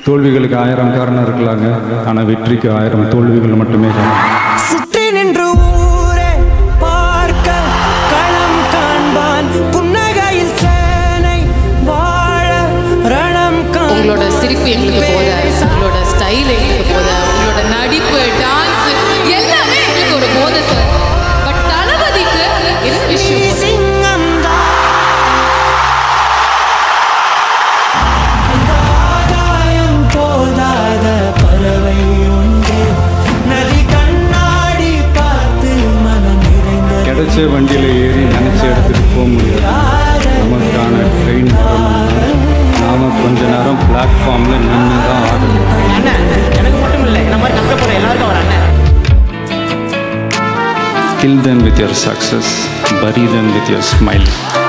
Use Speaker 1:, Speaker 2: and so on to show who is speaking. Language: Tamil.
Speaker 1: தோல்விகளுக்கு ஆயிரம் காரணம் இருக்கலாங்க ஆனால் வெற்றிக்கு ஆயிரம் தோல்விகள் மட்டுமே காரணம்
Speaker 2: சுற்றி நின்று ஊரே பார்க்க களம் காண்பான் புன்னகையில் சேனை வாழ ரணம்
Speaker 3: உங்களோட சிரிப்பு எங்களுக்கு போத உங்களோட ஸ்டைல் எங்களுக்கு போத உங்களோட நடிப்பு டான்ஸ் எல்லாமே எங்களுக்கு ஒரு போதை சார் பட் தளபதிக்கு என்ன விஷயம்
Speaker 2: சிங்கம் ஆதாயம் போதாத பறவை உண்டு நதி கண்ணாடி பார்த்து மனம் நிறைந்த
Speaker 1: கிடைச்ச வண்டியில் ஏறி நினச்ச இடத்துக்கு போக முடியாது நமக்கான ட்ரெயின் வரணும்னா நாம கொஞ்ச நேரம் பிளாட்ஃபார்மில் நின்று தான் ஆடணும்
Speaker 4: அண்ணன் எனக்கு மட்டும் இல்லை இந்த மாதிரி கஷ்டப்படுற எல்லாருக்கும் ஒரு அண்ணன்
Speaker 1: kill them with your success bury them with your smile